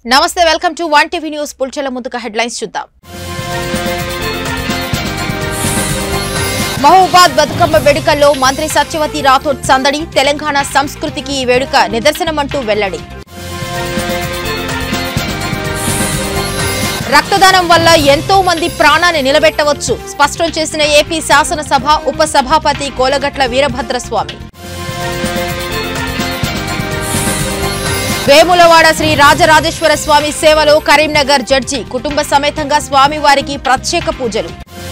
నమస్తే welcome to one TV news పుల్చెల ముందుగా హెడ్లైన్స్ చూద్దాం మహబూబాద్ బతుకమ్మ వేడుకల్లో మంత్రి సత్యవతి రాథోడ్ సందడి తెలంగాణ సంస్కృతికి ఈ వేడుక నిదర్శనమంటూ వెల్లడి రక్తదానం వల్ల ఎంతో మంది ప్రాణాన్ని నిలబెట్టవచ్చు స్పష్టం చేసిన ఏపీ శాసనసభ ఉప సభాపతి కోలగట్ల వీరభద్రస్వామి వేములవాడ శ్రీ రాజరాజేశ్వర స్వామి సేవలో కరీంనగర్ జడ్జి కుటుంబ సమేతంగా స్వామివారికి ప్రత్యేక పూజలు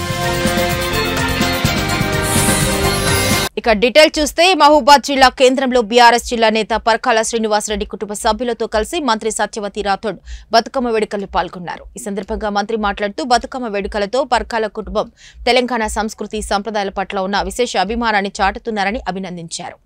ఇక డీటెయిల్ చూస్తే మహబూబాద్ జిల్లా కేంద్రంలో బీఆర్ఎస్ జిల్లా నేత పర్కాల శ్రీనివాసరెడ్డి కుటుంబ సభ్యులతో కలిసి మంత్రి సత్యవతి రాథోడ్ బతుకమ్మ వేడుకల్లో పాల్గొన్నారు ఈ సందర్భంగా మంత్రి మాట్లాడుతూ బతుకమ్మ వేడుకలతో పర్కాల కుటుంబం తెలంగాణ సంస్కృతి సంప్రదాయాల పట్ల ఉన్న విశేష అభిమానాన్ని చాటుతున్నారని అభినందించారు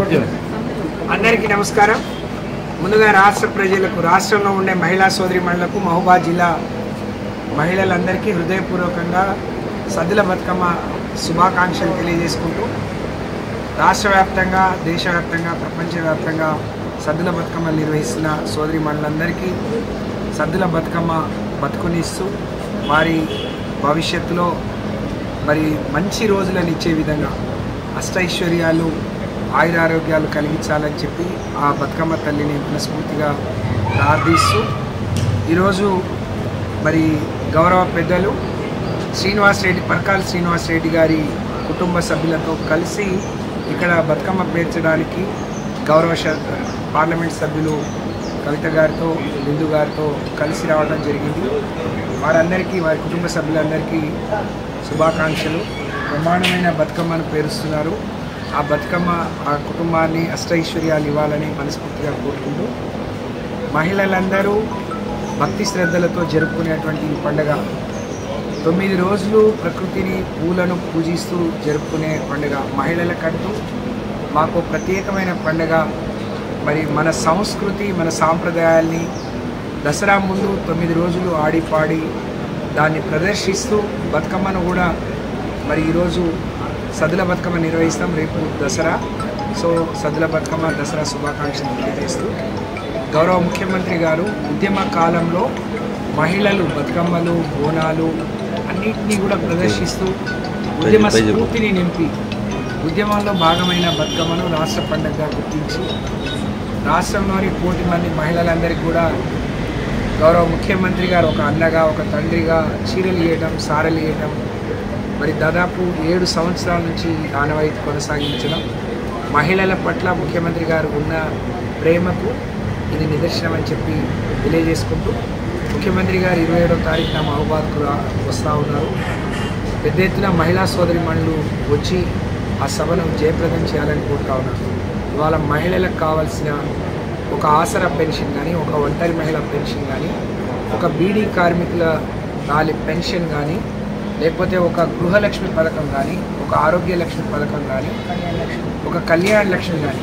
అందరికీ నమస్కారం ముందుగా రాష్ట్ర ప్రజలకు రాష్ట్రంలో ఉండే మహిళా సోదరిమణులకు మహబూబాద్ జిల్లా మహిళలందరికీ హృదయపూర్వకంగా సద్దుల బతుకమ్మ శుభాకాంక్షలు తెలియజేసుకుంటూ రాష్ట్ర వ్యాప్తంగా దేశవ్యాప్తంగా ప్రపంచవ్యాప్తంగా సద్దుల బతుకమ్మ నిర్వహిస్తున్న సోదరి మనులందరికీ సద్దుల బతుకమ్మ బతుకునిస్తూ వారి భవిష్యత్తులో మరి మంచి రోజులను ఇచ్చే విధంగా అష్టైశ్వర్యాలు ఆయురారోగ్యాలు కలిగించాలని చెప్పి ఆ బతుకమ్మ తల్లిని మనస్ఫూర్తిగా ప్రార్థిస్తూ ఈరోజు మరి గౌరవ పెద్దలు శ్రీనివాస్ రెడ్డి పర్కాల శ్రీనివాస్ రెడ్డి గారి కుటుంబ సభ్యులతో కలిసి ఇక్కడ బతుకమ్మ పేర్చడానికి గౌరవ శ- పార్లమెంట్ సభ్యులు కవిత గారితో బిందు గారితో కలిసి రావడం జరిగింది వారందరికీ వారి కుటుంబ సభ్యులందరికీ శుభాకాంక్షలు బ్రహ్మాండమైన బతుకమ్మను పేరుస్తున్నారు ఆ బతుకమ్మ ఆ కుటుంబాన్ని అష్టైశ్వర్యాలు ఇవ్వాలని మనస్ఫూర్తిగా కోరుకుంటూ మహిళలందరూ భక్తి శ్రద్ధలతో జరుపుకునేటువంటి ఈ పండుగ తొమ్మిది రోజులు ప్రకృతిని పూలను పూజిస్తూ జరుపుకునే పండుగ మహిళలకంటూ మాకు ప్రత్యేకమైన పండుగ మరి మన సంస్కృతి మన సాంప్రదాయాల్ని దసరా ముందు తొమ్మిది రోజులు ఆడి పాడి దాన్ని ప్రదర్శిస్తూ బతుకమ్మను కూడా మరి ఈరోజు సదుల బతుకమ్మ నిర్వహిస్తాం రేపు దసరా సో సదుల బతుకమ్మ దసరా శుభాకాంక్షలు తెలియజేస్తూ గౌరవ ముఖ్యమంత్రి గారు ఉద్యమ కాలంలో మహిళలు బతుకమ్మలు బోనాలు అన్నిటినీ కూడా ప్రదర్శిస్తూ ఉద్యమ స్ఫూర్తిని నింపి ఉద్యమంలో భాగమైన బతుకమ్మను రాష్ట్ర పండుగగా గుర్తించి రాష్ట్రంలోని కోటి మంది మహిళలందరికీ కూడా గౌరవ ముఖ్యమంత్రి గారు ఒక అన్నగా ఒక తండ్రిగా చీరలు ఇవ్వడం సారలు ఇవ్వడం మరి దాదాపు ఏడు సంవత్సరాల నుంచి ఈ ఆనవాయితీ కొనసాగించడం మహిళల పట్ల ముఖ్యమంత్రి గారు ఉన్న ప్రేమకు ఇది నిదర్శనం అని చెప్పి తెలియజేసుకుంటూ ముఖ్యమంత్రి గారు ఇరవై ఏడవ తారీఖున మహబాద్కు రా వస్తూ ఉన్నారు పెద్ద ఎత్తున మహిళా సోదరి వచ్చి ఆ సభను జయప్రదం చేయాలని కోరుతా ఉన్నారు ఇవాళ మహిళలకు కావాల్సిన ఒక ఆసరా పెన్షన్ కానీ ఒక ఒంటరి మహిళ పెన్షన్ కానీ ఒక బీడీ కార్మికుల తాలి పెన్షన్ కానీ లేకపోతే ఒక గృహలక్ష్మి పథకం కానీ ఒక ఆరోగ్య లక్ష్మి పథకం కానీ ఒక కళ్యాణ లక్ష్మి కానీ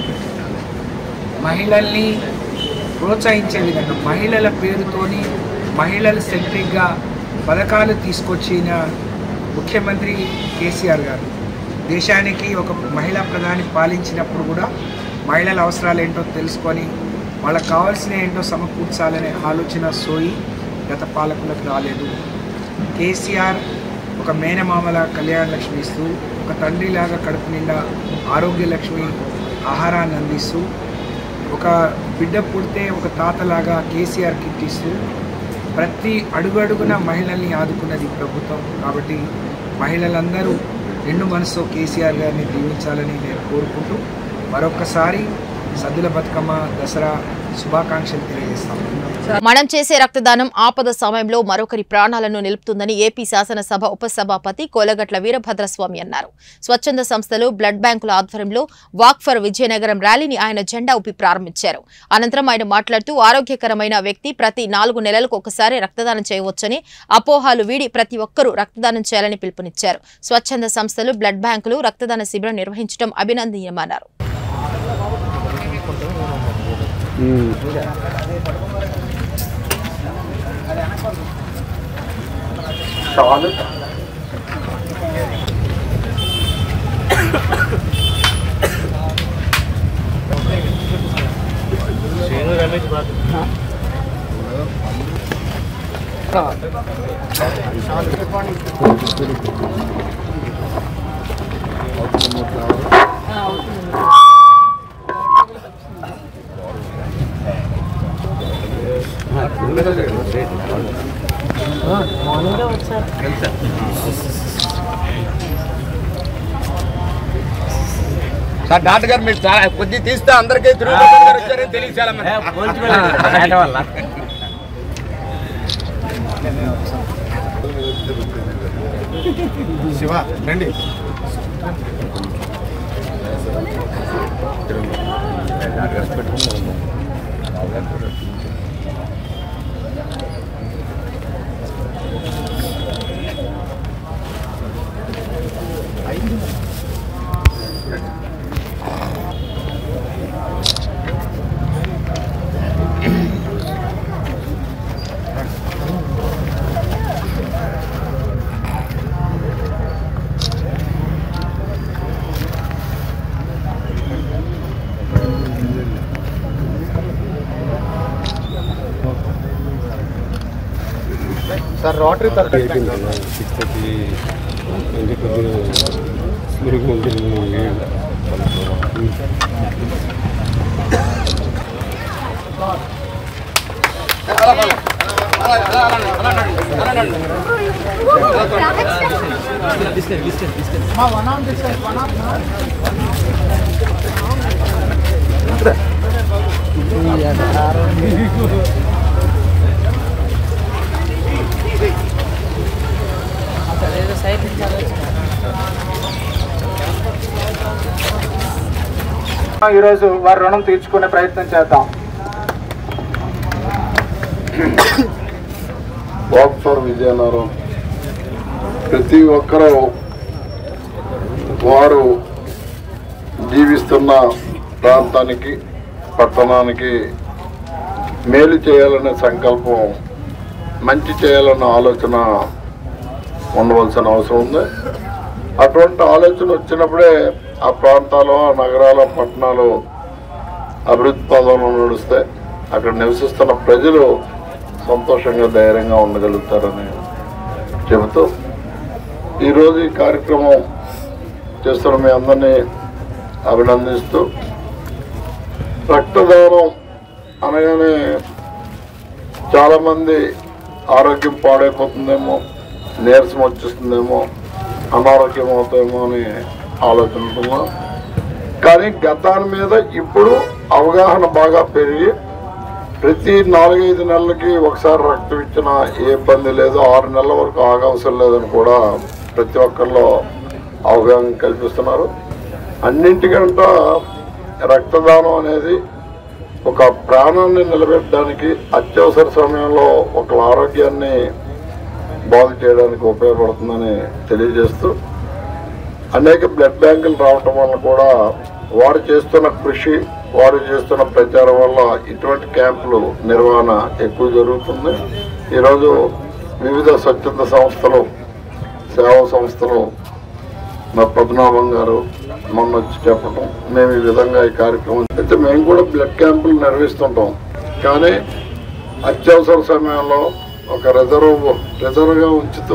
మహిళల్ని ప్రోత్సహించే విధంగా మహిళల పేరుతోని మహిళల సెంట్రిక్గా పథకాలు తీసుకొచ్చిన ముఖ్యమంత్రి కేసీఆర్ గారు దేశానికి ఒక మహిళా ప్రధాని పాలించినప్పుడు కూడా మహిళల అవసరాలు ఏంటో తెలుసుకొని వాళ్ళకి కావాల్సిన ఏంటో సమకూర్చాలనే ఆలోచన సోయి గత పాలకులకు రాలేదు కేసీఆర్ ఒక మేనమామల కళ్యాణ లక్ష్మి ఇస్తూ ఒక తండ్రిలాగా కడుపు నిండా ఆరోగ్య లక్ష్మి ఆహారాన్ని అందిస్తూ ఒక బిడ్డ పుడితే ఒక తాతలాగా కేసీఆర్ కిట్ ఇస్తూ ప్రతి అడుగడుగున మహిళల్ని ఆదుకున్నది ఈ ప్రభుత్వం కాబట్టి మహిళలందరూ నిండు మనసుతో కేసీఆర్ గారిని దీవించాలని నేను కోరుకుంటూ మరొకసారి సద్దుల బతుకమ్మ దసరా శుభాకాంక్షలు తెలియజేస్తాను మనం చేసే రక్తదానం ఆపద సమయంలో మరొకరి ప్రాణాలను నిలుపుతుందని ఏపీ శాసనసభ ఉపసభాపతి కోలగట్ల వీరభద్రస్వామి అన్నారు స్వచ్ఛంద సంస్థలు బ్లడ్ బ్యాంకుల ఆధ్వర్యంలో వాక్ ఫర్ విజయనగరం ర్యాలీని ఆయన జెండా ఊపి ప్రారంభించారు అనంతరం ఆయన మాట్లాడుతూ ఆరోగ్యకరమైన వ్యక్తి ప్రతి నాలుగు నెలలకు ఒకసారి రక్తదానం చేయవచ్చని అపోహాలు వీడి ప్రతి ఒక్కరూ రక్తదానం చేయాలని పిలుపునిచ్చారు స్వచ్ఛంద సంస్థలు బ్లడ్ బ్యాంకులు రక్తదాన శిబిరం నిర్వహించడం అభినందనీయమన్నారు సార్ డాక్టర్ గారు మీరు చాలా కొద్ది తీస్తే అందరికీ తిరుపతి గారు వచ్చారని తెలియదు చాలా మంది శివ రండి సార్ రోటరీ తరఫు సిక్స్ థర్టీ అంటే కొద్దిగా మెరుగు ఉంటుంది ఈరోజు వారి రుణం తీర్చుకునే ప్రయత్నం చేద్దాం వాక్ ఫర్ విజయనగరం ప్రతి ఒక్కరూ వారు జీవిస్తున్న ప్రాంతానికి పట్టణానికి మేలు చేయాలనే సంకల్పం మంచి చేయాలన్న ఆలోచన ఉండవలసిన అవసరం ఉంది అటువంటి ఆలోచన వచ్చినప్పుడే ఆ ప్రాంతాలు ఆ నగరాలు పట్టణాలు అభివృద్ధి పదంలో నడుస్తాయి అక్కడ నివసిస్తున్న ప్రజలు సంతోషంగా ధైర్యంగా ఉండగలుగుతారని చెబుతూ ఈరోజు ఈ కార్యక్రమం చేస్తున్న మీ అందరినీ అభినందిస్తూ రక్తదానం అనగానే చాలామంది ఆరోగ్యం పాడైపోతుందేమో నీరసం వచ్చేస్తుందేమో అనారోగ్యం అవుతాయేమో అని ఆలోచన ఉంటున్నాం కానీ గతాన్ని మీద ఇప్పుడు అవగాహన బాగా పెరిగి ప్రతి నాలుగైదు నెలలకి ఒకసారి రక్తం ఇచ్చిన ఏ ఇబ్బంది లేదు ఆరు నెలల వరకు ఆగవసరం లేదని కూడా ప్రతి ఒక్కరిలో అవగాహన కల్పిస్తున్నారు అన్నింటికంట రక్తదానం అనేది ఒక ప్రాణాన్ని నిలబెట్టడానికి అత్యవసర సమయంలో ఒకళ్ళ ఆరోగ్యాన్ని బాగు చేయడానికి ఉపయోగపడుతుందని తెలియజేస్తూ అనేక బ్లడ్ బ్యాంకులు రావటం వల్ల కూడా వారు చేస్తున్న కృషి వారు చేస్తున్న ప్రచారం వల్ల ఇటువంటి క్యాంపులు నిర్వహణ ఎక్కువ జరుగుతుంది ఈరోజు వివిధ స్వచ్ఛంద సంస్థలు సేవా సంస్థలు మా పద్మనాభం గారు మొన్న వచ్చి చెప్పటం మేము ఈ విధంగా ఈ కార్యక్రమం అయితే మేము కూడా బ్లడ్ క్యాంపులు నిర్వహిస్తుంటాం కానీ అత్యవసర సమయంలో ఒక రిజర్వ్ రిజర్వ్గా ఉంచుతూ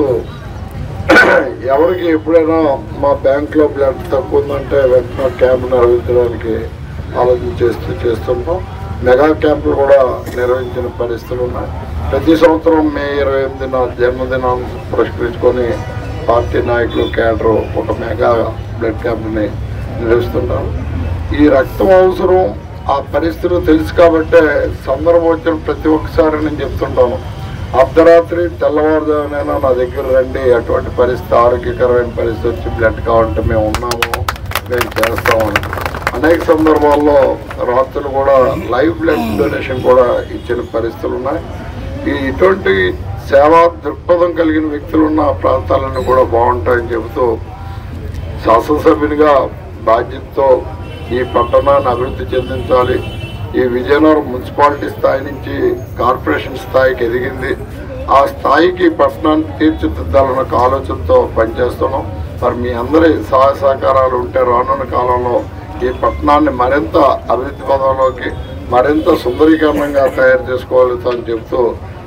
ఎవరికి ఎప్పుడైనా మా బ్యాంక్లో బ్లడ్ తక్కువ ఉందంటే వెంటనే క్యాంప్ నిర్వహించడానికి ఆలోచన చేస్తూ చేస్తుంటాం మెగా క్యాంపులు కూడా నిర్వహించిన పరిస్థితులు ఉన్నాయి ప్రతి సంవత్సరం మే ఇరవై ఎనిమిదిన జన్మదినాన్ని పురస్కరించుకొని పార్టీ నాయకులు కేడరు ఒక మెగా బ్లడ్ క్యాంప్ని నిర్వహిస్తుంటారు ఈ రక్తం అవసరం ఆ పరిస్థితులు తెలుసు కాబట్టే సందర్భం వచ్చిన ప్రతి ఒక్కసారి నేను చెప్తుంటాను అర్ధరాత్రి తెల్లవారుజామునైనా నా దగ్గర రండి అటువంటి పరిస్థితి ఆరోగ్యకరమైన పరిస్థితి వచ్చి బ్లడ్ కావాలంటే మేము ఉన్నాము మేము చేస్తామని అనేక సందర్భాల్లో రాత్రులు కూడా లైవ్ బ్లడ్ డొనేషన్ కూడా ఇచ్చిన పరిస్థితులు ఉన్నాయి ఈ ఇటువంటి సేవా దృక్పథం కలిగిన వ్యక్తులు ఉన్న ప్రాంతాలన్నీ కూడా బాగుంటాయని చెబుతూ శాసనసభ్యునిగా బాధ్యతతో ఈ పట్టణాన్ని అభివృద్ధి చెందించాలి ఈ విజయనగరం మున్సిపాలిటీ స్థాయి నుంచి కార్పొరేషన్ స్థాయికి ఎదిగింది ఆ స్థాయికి ఈ పట్టణాన్ని తీర్చిదిద్దాలన్న ఒక ఆలోచనతో పనిచేస్తున్నాం మరి మీ అందరి సహాయ సహకారాలు ఉంటే రానున్న కాలంలో ఈ పట్టణాన్ని మరింత అభివృద్ధి పదంలోకి మరింత సుందరీకరణంగా తయారు చేసుకోగలుగుతామని చెబుతూ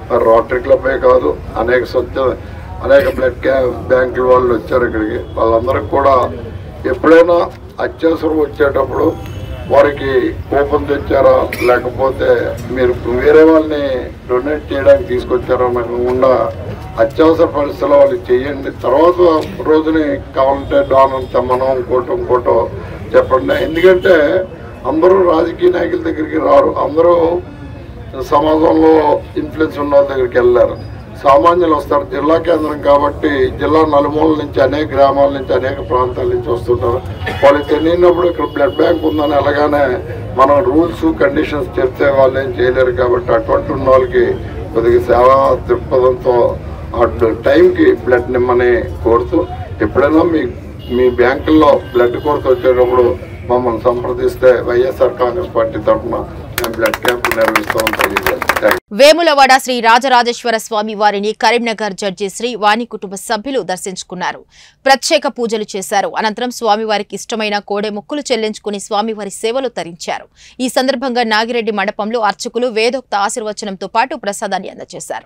రోటరీ క్లబ్బే కాదు అనేక స్వచ్ఛ అనేక బ్లడ్ క్యా- బ్యాంకుల వాళ్ళు వచ్చారు ఇక్కడికి వాళ్ళందరికీ కూడా ఎప్పుడైనా అత్యవసరం వచ్చేటప్పుడు వారికి కూపన్ తెచ్చారా లేకపోతే మీరు వేరే వాళ్ళని డొనేట్ చేయడానికి తీసుకొచ్చారా అనకుండా అత్యవసర పరిస్థితుల్లో వాళ్ళు చేయండి తర్వాత రోజుని కావాలంటే డానం తెమ్మనం ఇంకోటో ఇంకోటో చెప్పండి ఎందుకంటే అందరూ రాజకీయ నాయకుల దగ్గరికి రారు అందరూ సమాజంలో ఇన్ఫ్లుయెన్స్ ఉన్న వాళ్ళ దగ్గరికి వెళ్ళారు సామాన్యులు వస్తారు జిల్లా కేంద్రం కాబట్టి జిల్లా నలుమూలల నుంచి అనేక గ్రామాల నుంచి అనేక ప్రాంతాల నుంచి వస్తుంటారు వాళ్ళకి తెలియనప్పుడు ఇక్కడ బ్లడ్ బ్యాంక్ ఉందని అలాగానే మనం రూల్స్ కండిషన్స్ చెప్తే వాళ్ళు ఏం చేయలేరు కాబట్టి అటువంటి ఉన్న వాళ్ళకి కొద్దిగా సేవా దృక్పథంతో ఆ టైంకి బ్లడ్ నిమ్మని కోరుతూ ఎప్పుడైనా మీ మీ బ్యాంకుల్లో బ్లడ్ కొరత వచ్చేటప్పుడు మమ్మల్ని సంప్రదిస్తే వైఎస్ఆర్ కాంగ్రెస్ పార్టీ తరఫున మేము బ్లడ్ క్యాంప్ నిర్వహిస్తామని తెలియజేస్తాం వేములవాడ శ్రీ రాజరాజేశ్వర స్వామి వారిని కరీంనగర్ జడ్జి శ్రీ వాణి కుటుంబ సభ్యులు దర్శించుకున్నారు ప్రత్యేక పూజలు చేశారు అనంతరం స్వామివారికి ఇష్టమైన కోడె ముక్కులు చెల్లించుకుని స్వామివారి సేవలు తరించారు ఈ సందర్భంగా నాగిరెడ్డి మండపంలో అర్చకులు వేదోక్త ఆశీర్వచనంతో పాటు ప్రసాదాన్ని అందజేశారు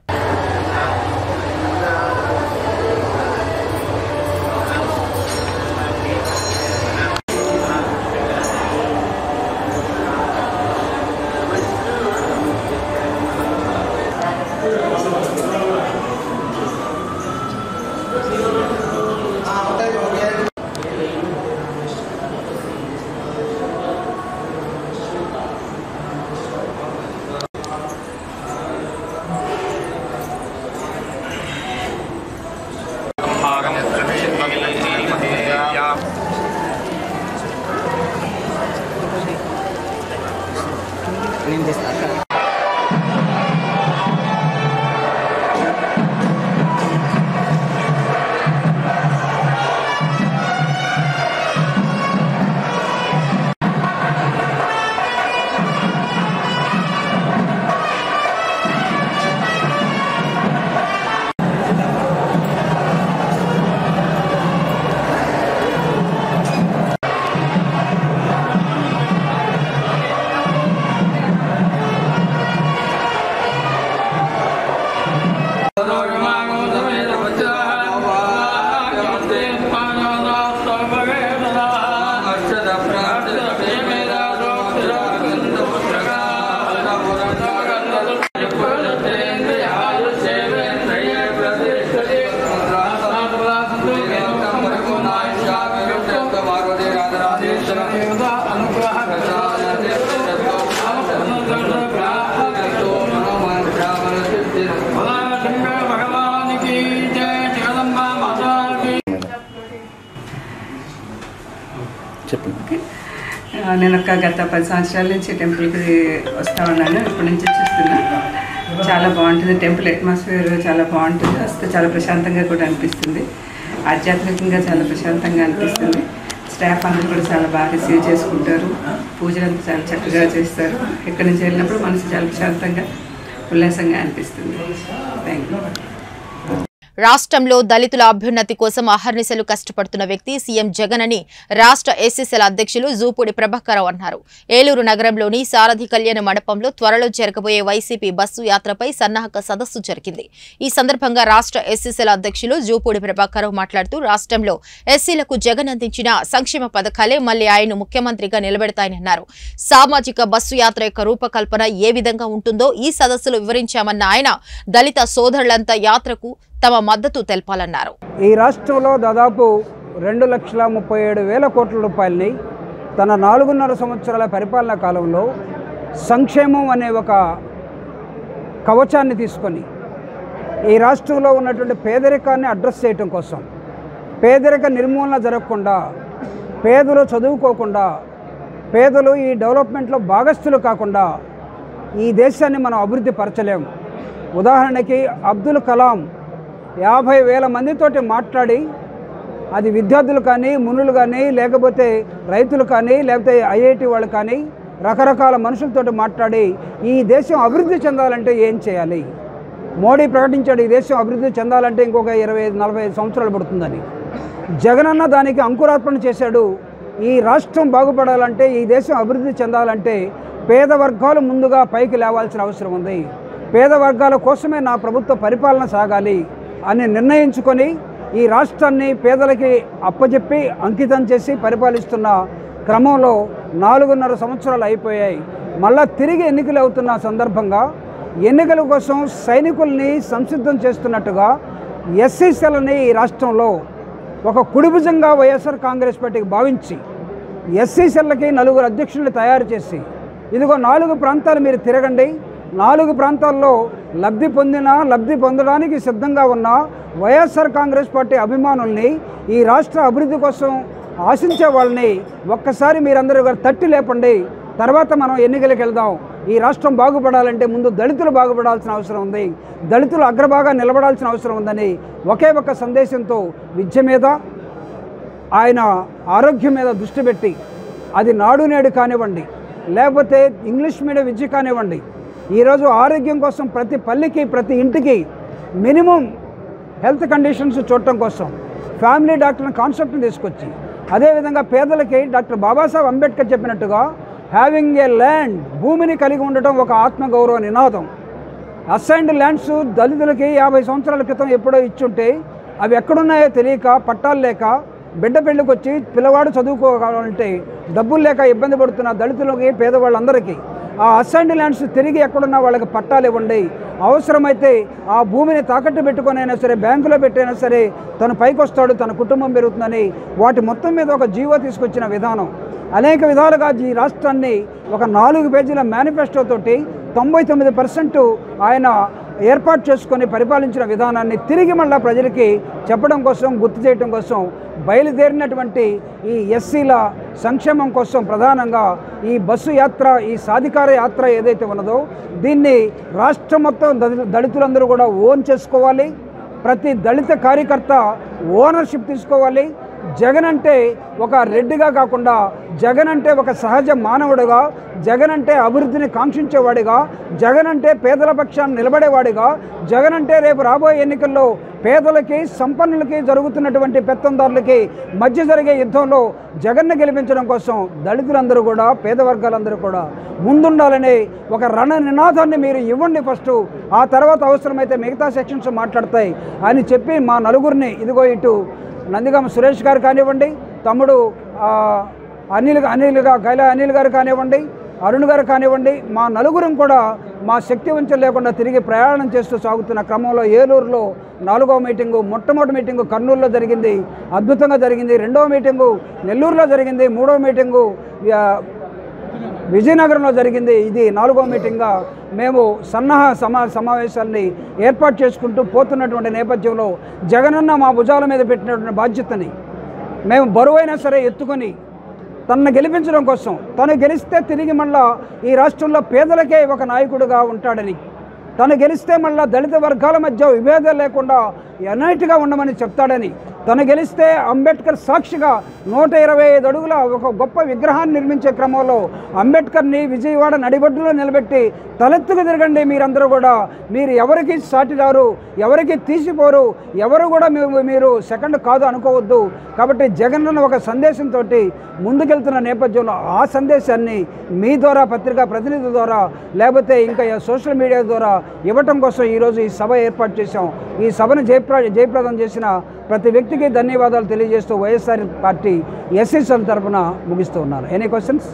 ఆ, నేను ఒక గత పది సంవత్సరాల నుంచి టెంపుల్కి వస్తా ఉన్నాను ఇప్పటి నుంచి చూస్తున్నా చాలా బాగుంటుంది టెంపుల్ అట్మాస్ఫియర్ చాలా బాగుంటుంది వస్తే చాలా ప్రశాంతంగా కూడా అనిపిస్తుంది ఆధ్యాత్మికంగా చాలా ప్రశాంతంగా అనిపిస్తుంది స్టాఫ్ అందరూ కూడా చాలా బాగా రిసీవ్ చేసుకుంటారు పూజలు అంతా చాలా చక్కగా చేస్తారు ఇక్కడి నుంచి వెళ్ళినప్పుడు మనసు చాలా ప్రశాంతంగా ఉల్లాసంగా అనిపిస్తుంది థ్యాంక్ యూ రాష్ట్రంలో దళితుల అభ్యున్నతి కోసం అహర్నిశలు కష్టపడుతున్న వ్యక్తి సీఎం జగన్ అని రాష్ట్ర ఎస్ఎస్ఎల్ అధ్యక్షులు జూపూడి ప్రభాకరరావు అన్నారు ఏలూరు నగరంలోని సారథి కళ్యాణ మండపంలో త్వరలో జరగబోయే వైసీపీ బస్సు యాత్రపై సన్నాహక సదస్సు జరిగింది ఈ సందర్భంగా రాష్ట్ర ఎస్ఎస్ఎల్ అధ్యక్షులు జూపూడి ప్రభాకరరావు మాట్లాడుతూ రాష్ట్రంలో ఎస్సీలకు జగన్ అందించిన సంక్షేమ పథకాలే మళ్లీ ఆయన ముఖ్యమంత్రిగా నిలబెడతాయని అన్నారు సామాజిక బస్సు యాత్ర యొక్క రూపకల్పన ఏ విధంగా ఉంటుందో ఈ సదస్సులో వివరించామన్న ఆయన దళిత సోదరులంతా యాత్రకు తమ మద్దతు తెలపాలన్నారు ఈ రాష్ట్రంలో దాదాపు రెండు లక్షల ముప్పై ఏడు వేల కోట్ల రూపాయలని తన నాలుగున్నర సంవత్సరాల పరిపాలనా కాలంలో సంక్షేమం అనే ఒక కవచాన్ని తీసుకొని ఈ రాష్ట్రంలో ఉన్నటువంటి పేదరికాన్ని అడ్రస్ చేయటం కోసం పేదరిక నిర్మూలన జరగకుండా పేదలు చదువుకోకుండా పేదలు ఈ డెవలప్మెంట్లో భాగస్థులు కాకుండా ఈ దేశాన్ని మనం అభివృద్ధి పరచలేము ఉదాహరణకి అబ్దుల్ కలాం యాభై వేల మందితోటి మాట్లాడి అది విద్యార్థులు కానీ మునులు కానీ లేకపోతే రైతులు కానీ లేకపోతే ఐఐటి వాళ్ళు కానీ రకరకాల మనుషులతోటి మాట్లాడి ఈ దేశం అభివృద్ధి చెందాలంటే ఏం చేయాలి మోడీ ప్రకటించాడు ఈ దేశం అభివృద్ధి చెందాలంటే ఇంకొక ఇరవై ఐదు నలభై ఐదు సంవత్సరాలు పడుతుందని జగనన్న దానికి అంకురార్పణ చేశాడు ఈ రాష్ట్రం బాగుపడాలంటే ఈ దేశం అభివృద్ధి చెందాలంటే పేద వర్గాలు ముందుగా పైకి లేవాల్సిన అవసరం ఉంది పేద వర్గాల కోసమే నా ప్రభుత్వ పరిపాలన సాగాలి అని నిర్ణయించుకొని ఈ రాష్ట్రాన్ని పేదలకి అప్పజెప్పి అంకితం చేసి పరిపాలిస్తున్న క్రమంలో నాలుగున్నర సంవత్సరాలు అయిపోయాయి మళ్ళా తిరిగి ఎన్నికలు అవుతున్న సందర్భంగా ఎన్నికల కోసం సైనికుల్ని సంసిద్ధం చేస్తున్నట్టుగా ఎస్సీసీలని ఈ రాష్ట్రంలో ఒక కుడిభుజంగా వైఎస్ఆర్ కాంగ్రెస్ పార్టీకి భావించి ఎస్సీసీలకి నలుగురు అధ్యక్షుల్ని తయారు చేసి ఇదిగో నాలుగు ప్రాంతాలు మీరు తిరగండి నాలుగు ప్రాంతాల్లో లబ్ధి పొందిన లబ్ధి పొందడానికి సిద్ధంగా ఉన్న వైఎస్ఆర్ కాంగ్రెస్ పార్టీ అభిమానుల్ని ఈ రాష్ట్ర అభివృద్ధి కోసం ఆశించే వాళ్ళని ఒక్కసారి మీరందరూ కూడా తట్టి లేపండి తర్వాత మనం ఎన్నికలకు వెళ్దాం ఈ రాష్ట్రం బాగుపడాలంటే ముందు దళితులు బాగుపడాల్సిన అవసరం ఉంది దళితులు అగ్రభాగా నిలబడాల్సిన అవసరం ఉందని ఒకే ఒక్క సందేశంతో విద్య మీద ఆయన ఆరోగ్యం మీద దృష్టి పెట్టి అది నాడు నేడు కానివ్వండి లేకపోతే ఇంగ్లీష్ మీడియం విద్య కానివ్వండి ఈరోజు ఆరోగ్యం కోసం ప్రతి పల్లెకి ప్రతి ఇంటికి మినిమం హెల్త్ కండిషన్స్ చూడటం కోసం ఫ్యామిలీ డాక్టర్ కాన్సెప్ట్ని తీసుకొచ్చి అదేవిధంగా పేదలకి డాక్టర్ బాబాసాహెబ్ అంబేద్కర్ చెప్పినట్టుగా హ్యావింగ్ ఏ ల్యాండ్ భూమిని కలిగి ఉండటం ఒక ఆత్మగౌరవ నినాదం అసైన్డ్ ల్యాండ్స్ దళితులకి యాభై సంవత్సరాల క్రితం ఎప్పుడో ఇచ్చుంటే అవి ఎక్కడున్నాయో తెలియక పట్టాలు లేక బిడ్డ పెళ్ళికి వచ్చి పిల్లవాడు చదువుకోవాలంటే డబ్బులు లేక ఇబ్బంది పడుతున్న దళితులకి పేదవాళ్ళందరికీ ఆ అసైన్డ్ ల్యాండ్స్ తిరిగి ఎక్కడున్నా వాళ్ళకి పట్టాలు ఇవ్వండి అవసరమైతే ఆ భూమిని తాకట్టు పెట్టుకొనైనా సరే బ్యాంకులో పెట్టైనా సరే తను పైకి వస్తాడు తన కుటుంబం పెరుగుతుందని వాటి మొత్తం మీద ఒక జీవో తీసుకొచ్చిన విధానం అనేక విధాలుగా ఈ రాష్ట్రాన్ని ఒక నాలుగు పేజీల మేనిఫెస్టోతోటి తొంభై తొమ్మిది పర్సెంట్ ఆయన ఏర్పాటు చేసుకొని పరిపాలించిన విధానాన్ని తిరిగి మళ్ళా ప్రజలకి చెప్పడం కోసం గుర్తు చేయడం కోసం బయలుదేరినటువంటి ఈ ఎస్సీల సంక్షేమం కోసం ప్రధానంగా ఈ బస్సు యాత్ర ఈ సాధికార యాత్ర ఏదైతే ఉన్నదో దీన్ని రాష్ట్రం మొత్తం దళి- దళితులందరూ కూడా ఓన్ చేసుకోవాలి ప్రతి దళిత కార్యకర్త ఓనర్షిప్ తీసుకోవాలి జగన్ అంటే ఒక రెడ్డిగా కాకుండా జగన్ అంటే ఒక సహజ మానవుడిగా జగన్ అంటే అభివృద్ధిని కాంక్షించేవాడిగా జగన్ అంటే పేదల పక్షాన్ని నిలబడేవాడిగా జగన్ అంటే రేపు రాబోయే ఎన్నికల్లో పేదలకి సంపన్నులకి జరుగుతున్నటువంటి పెత్తందారులకి మధ్య జరిగే యుద్ధంలో జగన్ను గెలిపించడం కోసం దళితులందరూ కూడా పేద వర్గాలందరూ కూడా ముందుండాలనే ఒక రణ నినాదాన్ని మీరు ఇవ్వండి ఫస్ట్ ఆ తర్వాత అవసరమైతే మిగతా సెక్షన్స్ మాట్లాడతాయి అని చెప్పి మా నలుగురిని ఇదిగో ఇటు నందిగామ సురేష్ గారు కానివ్వండి తమ్ముడు ఆ, అనిల్ అనిల్గా గైల అనిల్ గారు కానివ్వండి అరుణ్ గారు కానివ్వండి మా నలుగురం కూడా మా శక్తి వంచన లేకుండా తిరిగి ప్రయాణం చేస్తూ సాగుతున్న క్రమంలో ఏలూరులో నాలుగవ మీటింగు మొట్టమొదటి మీటింగు కర్నూలులో జరిగింది అద్భుతంగా జరిగింది రెండవ మీటింగు నెల్లూరులో జరిగింది మూడవ మీటింగు ఆ, విజయనగరంలో జరిగింది ఇది నాలుగో మీటింగ్గా మేము సన్నాహ సమా సమావేశాన్ని ఏర్పాటు చేసుకుంటూ పోతున్నటువంటి నేపథ్యంలో జగనన్న మా భుజాల మీద పెట్టినటువంటి బాధ్యతని మేము బరువైనా సరే ఎత్తుకొని తనను గెలిపించడం కోసం తను గెలిస్తే తిరిగి మళ్ళా ఈ రాష్ట్రంలో పేదలకే ఒక నాయకుడుగా ఉంటాడని తను గెలిస్తే మళ్ళా దళిత వర్గాల మధ్య విభేదాలు లేకుండా యునైట్గా ఉండమని చెప్తాడని తను గెలిస్తే అంబేద్కర్ సాక్షిగా నూట ఇరవై ఐదు అడుగుల ఒక గొప్ప విగ్రహాన్ని నిర్మించే క్రమంలో అంబేద్కర్ని విజయవాడ నడిబొడ్డులో నిలబెట్టి తలెత్తుకు తిరగండి మీరందరూ కూడా మీరు ఎవరికి సాటి రారు ఎవరికి తీసిపోరు ఎవరు కూడా మీరు మీరు సెకండ్ కాదు అనుకోవద్దు కాబట్టి జగన్ అన్న ఒక సందేశంతో ముందుకెళ్తున్న నేపథ్యంలో ఆ సందేశాన్ని మీ ద్వారా పత్రికా ప్రతినిధి ద్వారా లేకపోతే ఇంకా సోషల్ మీడియా ద్వారా ఇవ్వటం కోసం ఈరోజు ఈ సభ ఏర్పాటు చేశాం ఈ సభను జయప్ర జయప్రదం చేసిన ప్రతి వ్యక్తికి ధన్యవాదాలు తెలియజేస్తూ వైఎస్ఆర్ పార్టీ ఎస్ఎస్ఎల్ తరఫున ముగిస్తూ ఉన్నారు ఎనీ క్వశ్చన్స్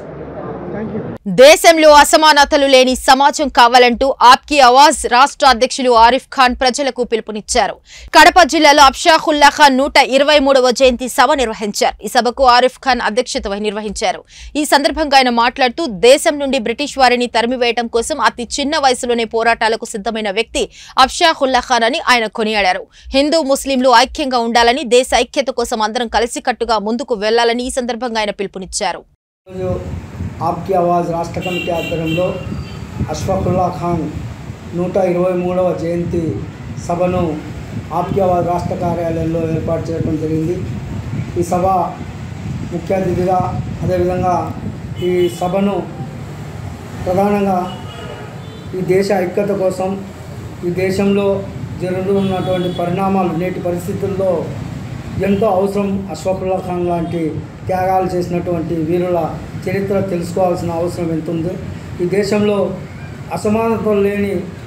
దేశంలో అసమానతలు లేని సమాజం కావాలంటూ ఆప్కి అవాజ్ రాష్ట్ర అధ్యక్షులు ఆరిఫ్ ఖాన్ ప్రజలకు పిలుపునిచ్చారు కడప జిల్లాలో అబ్షాహుల్లా ఖాన్ నూట ఇరవై మూడవ జయంతి సభ నిర్వహించారు ఈ సభకు ఆరిఫ్ ఖాన్ అధ్యక్షత వహి- నిర్వహించారు ఈ సందర్భంగా ఆయన మాట్లాడుతూ దేశం నుండి బ్రిటిష్ వారిని తరిమివేయడం కోసం అతి చిన్న వయసులోనే పోరాటాలకు సిద్ధమైన వ్యక్తి అబ్షాహుల్లా ఖాన్ అని ఆయన కొనియాడారు హిందూ ముస్లింలు ఐక్యంగా ఉండాలని దేశ ఐక్యత కోసం అందరం కలిసికట్టుగా ముందుకు వెళ్లాలని ఈ సందర్భంగా ఆయన పిలుపునిచ్చారు ఈరోజు ఆప్కి ఆవాజ్ రాష్ట్ర కమిటీ ఆధ్వర్యంలో అష్ఫాకుల్లా ఖాన్ నూట ఇరవై మూడవ జయంతి సభను ఆప్కి ఆవాజ్ రాష్ట్ర కార్యాలయంలో ఏర్పాటు చేయడం జరిగింది ఈ సభ ముఖ్య అతిథిగా అదేవిధంగా ఈ సభను ప్రధానంగా ఈ దేశ ఐక్యత కోసం ఈ దేశంలో జరుగుతున్నటువంటి పరిణామాలు నేటి పరిస్థితుల్లో ఎంతో అవసరం అశ్వఫుల్లా ఖాన్ లాంటి త్యాగాలు చేసినటువంటి వీరుల చరిత్ర తెలుసుకోవాల్సిన అవసరం ఎంత ఉంది ఈ దేశంలో అసమానతలు లేని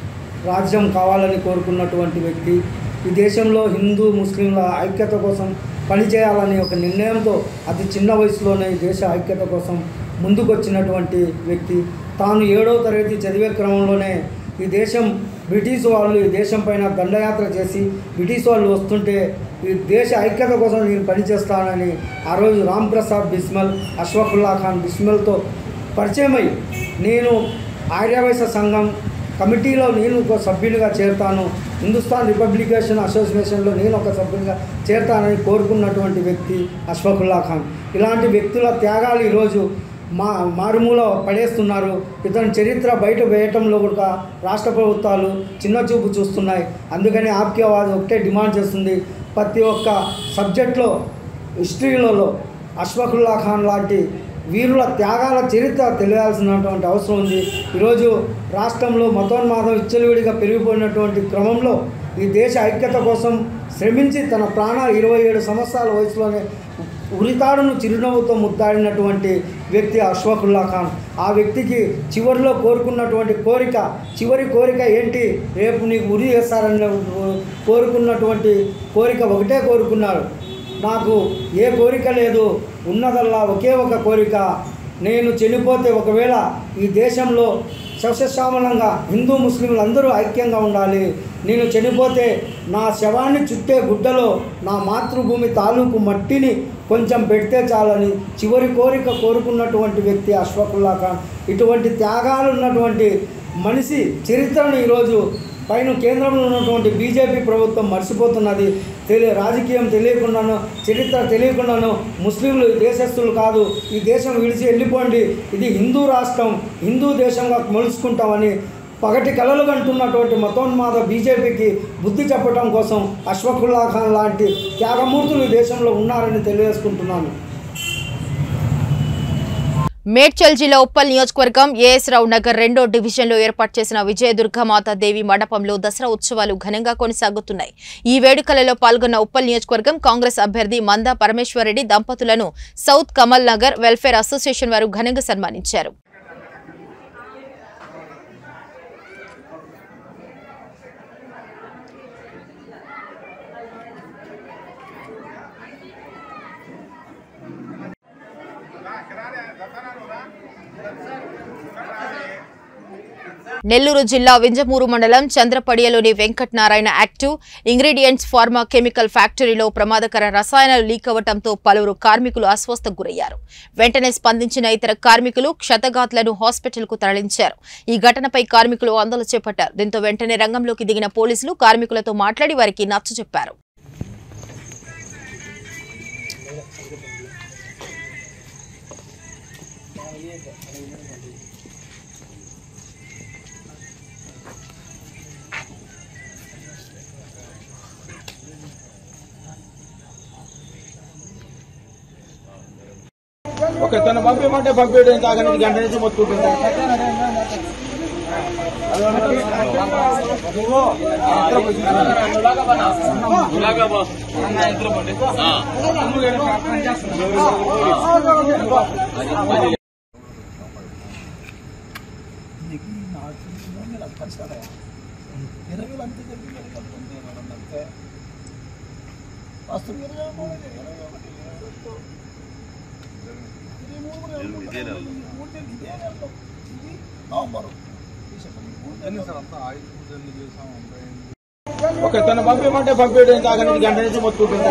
రాజ్యం కావాలని కోరుకున్నటువంటి వ్యక్తి ఈ దేశంలో హిందూ ముస్లింల ఐక్యత కోసం పనిచేయాలనే ఒక నిర్ణయంతో అతి చిన్న వయసులోనే ఈ దేశ ఐక్యత కోసం ముందుకొచ్చినటువంటి వ్యక్తి తాను ఏడవ తరగతి చదివే క్రమంలోనే ఈ దేశం బ్రిటిష్ వాళ్ళు ఈ దేశం పైన దండయాత్ర చేసి బ్రిటిష్ వాళ్ళు వస్తుంటే ఈ దేశ ఐక్యత కోసం నేను పనిచేస్తానని ఆ రోజు రామ్ ప్రసాద్ బిస్మల్ అష్ఫకుల్లా ఖాన్ బిస్మల్తో పరిచయమై నేను ఆర్యవైశ్య సంఘం కమిటీలో నేను ఒక సభ్యునిగా చేరుతాను హిందుస్థాన్ రిపబ్లికేషన్ అసోసియేషన్లో నేను ఒక సభ్యునిగా చేరుతానని కోరుకున్నటువంటి వ్యక్తి అష్ఫకుల్లా ఖాన్ ఇలాంటి వ్యక్తుల త్యాగాలు ఈరోజు మా మారుమూల పడేస్తున్నారు ఇతని చరిత్ర బయట వేయటంలో కూడా రాష్ట్ర ప్రభుత్వాలు చిన్న చూపు చూస్తున్నాయి అందుకని ఆప్కి ఆవాజ్ ఒకటే డిమాండ్ చేస్తుంది ప్రతి ఒక్క సబ్జెక్ట్లో హిస్టరీలలో అష్ఫకుల్లా ఖాన్ లాంటి వీరుల త్యాగాల చరిత్ర తెలియాల్సినటువంటి అవసరం ఉంది ఈరోజు రాష్ట్రంలో మతోన్మాదం విచ్చలవిడిగా పెరిగిపోయినటువంటి క్రమంలో ఈ దేశ ఐక్యత కోసం శ్రమించి తన ప్రాణాలు ఇరవై ఏడు సంవత్సరాల వయసులోనే ఉరితాడును చిరునవ్వుతో ముద్దాడినటువంటి వ్యక్తి అష్ఫకుల్లా ఖాన్ ఆ వ్యక్తికి చివరిలో కోరుకున్నటువంటి కోరిక చివరి కోరిక ఏంటి రేపు నీకు ఉరి వేస్తారని కోరుకున్నటువంటి కోరిక ఒకటే కోరుకున్నారు నాకు ఏ కోరిక లేదు ఉన్నదల్లా ఒకే ఒక కోరిక నేను చనిపోతే ఒకవేళ ఈ దేశంలో సస్యశ్యామలంగా హిందూ ముస్లింలు అందరూ ఐక్యంగా ఉండాలి నేను చనిపోతే నా శవాన్ని చుట్టే గుడ్డలో నా మాతృభూమి తాలూకు మట్టిని కొంచెం పెడితే చాలని చివరి కోరిక కోరుకున్నటువంటి వ్యక్తి అష్ఫకుల్లా ఖాన్ ఇటువంటి త్యాగాలు ఉన్నటువంటి మనిషి చరిత్రను ఈరోజు పైన కేంద్రంలో ఉన్నటువంటి బీజేపీ ప్రభుత్వం మర్చిపోతున్నది తెలియ రాజకీయం తెలియకుండాను చరిత్ర తెలియకుండాను ముస్లింలు ఈ దేశస్తులు కాదు ఈ దేశం విడిచి వెళ్ళిపోండి ఇది హిందూ రాష్ట్రం హిందూ దేశంగా మలుచుకుంటామని పగటి కలలు కంటున్నటువంటి మతోన్మాద బీజేపీకి బుద్ధి చెప్పడం కోసం అష్ఫకుల్లా ఖాన్ లాంటి త్యాగమూర్తులు ఈ దేశంలో ఉన్నారని తెలియజేసుకుంటున్నాను మేడ్చల్ జిల్లా ఉప్పల్ నియోజకవర్గం ఏఎస్ రావు నగర్ రెండో డివిజన్లో ఏర్పాటు చేసిన విజయదుర్గమాత దేవి మండపంలో దసరా ఉత్సవాలు ఘనంగా కొనసాగుతున్నాయి ఈ వేడుకలలో పాల్గొన్న ఉప్పల్ నియోజకవర్గం కాంగ్రెస్ అభ్యర్థి మందా పరమేశ్వరరెడ్డి దంపతులను South Kamal Nagar welfare association వారు ఘనంగా సన్మానించారు నెల్లూరు జిల్లా వింజమూరు మండలం చంద్రపడియలోని Venkat Narayana active ingredients pharma chemical ఫ్యాక్టరీలో ప్రమాదకర రసాయనాలు లీక్ అవ్వడంతో పలువురు కార్మికులు అస్వస్థకు గురయ్యారు వెంటనే స్పందించిన ఇతర కార్మికులు క్షతగాత్లను హాస్పిటల్కు తరలించారు ఈ ఘటనపై కార్మికులు ఆందోళన చేపట్టారు దీంతో వెంటనే రంగంలోకి దిగిన పోలీసులు కార్మికులతో మాట్లాడి వారికి నచ్చజెప్పారు ఓకే తను పంపించమంటే పంపించడం కాక గంట నుంచి మొత్తుకుంటుంది ఓకే తను పంపించమంటే పంపించడం కాక గంట నుంచి మొత్తుకుంటుంది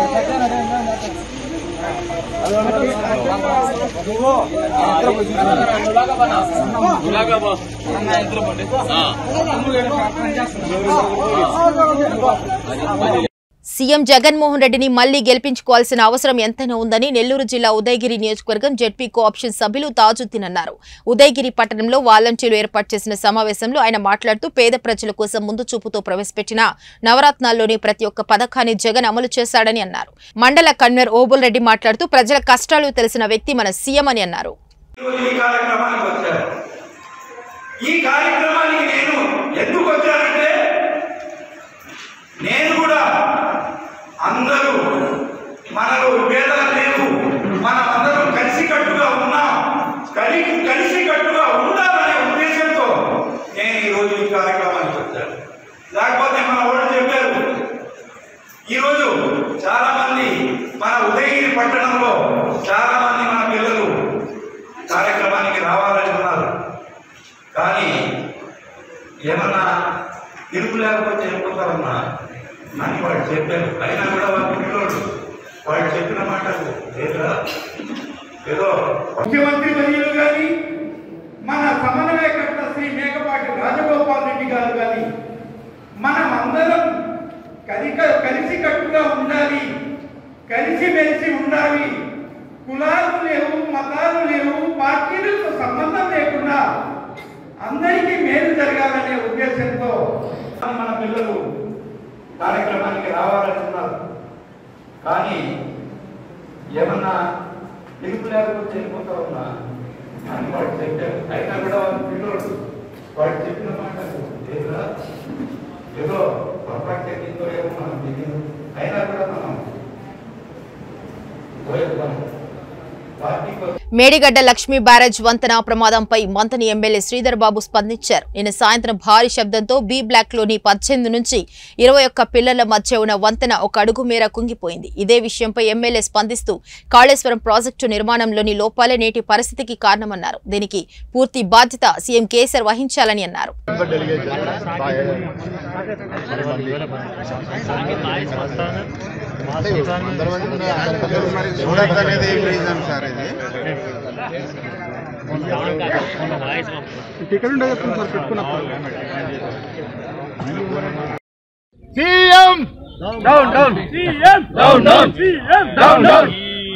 సీఎం జగన్మోహన్ రెడ్డిని మళ్లీ గెలిపించుకోవాల్సిన అవసరం ఎంతైనా ఉందని నెల్లూరు జిల్లా ఉదయగిరి నియోజకవర్గం జెడ్పీ కోఆప్షన్ సభ్యులు తాజుద్దీన్ అన్నారు ఉదయగిరి పట్టణంలో వాలంటీర్లు ఏర్పాటు చేసిన సమావేశంలో ఆయన మాట్లాడుతూ పేద ప్రజల కోసం ముందు చూపుతో ప్రవేశపెట్టిన నవరత్నాల్లోని ప్రతి ఒక్క పథకాన్ని జగన్ అమలు చేశాడని అన్నారు మండల కన్వీనర్ ఓబుల్ రెడ్డి మాట్లాడుతూ ప్రజల కష్టాలు తెలిసిన వ్యక్తి మన సీఎం అని అన్నారు ఈ కార్యక్రమానికి వచ్చారు ఈ కార్యక్రమానికి నేను ఎందుకు వచ్చానంటే నేను కూడా అందరూ మనలో భేదాలు లేవు మనం అందరం కలిసికట్టుగా ఉన్నాం కలిసి కలిసికట్టుగా ఉండాలనే ఉద్దేశంతో నేను ఈరోజు ఈ కార్యక్రమానికి వచ్చాను కానీ ఏమన్నా ఇరుకు లేకపోతే వెళ్ళిపోతారమ్మా అని వాడు చెప్పారు అయినా కూడా వాడు పిల్లోడు వాడు చెప్పిన మాటకు లేదా ఏదో ముఖ్యమంత్రి వర్యులు కానీ మన సమన్వయకర్త శ్రీ మేకపాటి రాజగోపాల్ రెడ్డి గారు కానీ మనం అందరం కలిక కలిసి కట్టుగా ఉండాలి కలిసిమెలిసి ఉండాలి కులాలు లేవు మతాలు లేవు పార్టీలతో సంబంధం లేకుండా అందరికీ మేలు జరగాలనే ఉద్దేశంతో మన పిల్లలు కార్యక్రమానికి రావాలనున్నారు కానీ ఏమన్నా పిలుపు లేకపోతే వెళ్ళిపోతా ఉన్నా అని వాడు చెప్పారు అయినా కూడా వాడు పిల్లోడు వాడు చెప్పిన మాట లేదా ఏదో పొరపాటు చెప్పిందో ఏమో మనం తెలియదు అయినా కూడా మనం పోయేద్దాం పార్టీ కోసం మేడిగడ్డ లక్ష్మీ బ్యారేజ్ వంతెన ప్రమాదంపై మంతని ఎమ్మెల్యే శ్రీధర్ బాబు స్పందించారు నిన్న సాయంత్రం భారీ శబ్దంతో బి బ్లాక్ లోని పద్దెనిమిది నుంచి ఇరవై ఒక్క పిల్లల మధ్య ఉన్న వంతెన ఒక అడుగు మేర కుంగిపోయింది ఇదే విషయంపై ఎమ్మెల్యే స్పందిస్తూ కాళేశ్వరం ప్రాజెక్టు నిర్మాణంలోని లోపాలే నేటి పరిస్థితికి కారణమన్నారు దీనికి పూర్తి బాధ్యత సీఎం కేసీఆర్ వహించాలని అన్నారు చూడద్దు అనేది ఏం రీజన్ సార్ ఇది ఇక్కడ ఉండదు సార్ పెట్టుకున్నప్పుడు CM down down CM down down CM down down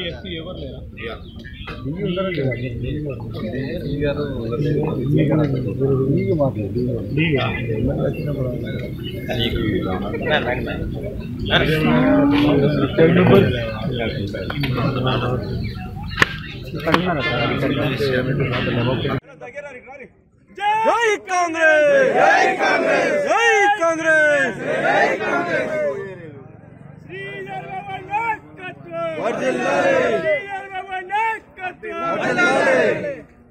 జై కాంగ్రెస్ జై కాంగ్రెస్ జై కాంగ్రెస్ జై కాంగ్రెస్ వర్ధిల్లాలి వర్ధిల్లాలి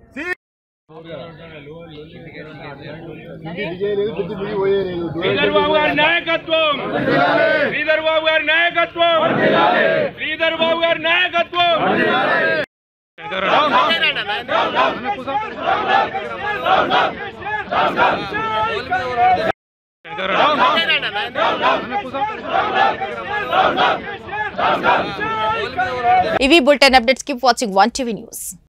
శ్రీధర్ బాబు గారి నాయకత్వం శ్రీధర్ బాబు గారి నాయకత్వం శ్రీధర్ బాబు గారి నాయకత్వం ఇవి bulletin updates keep watching one TV news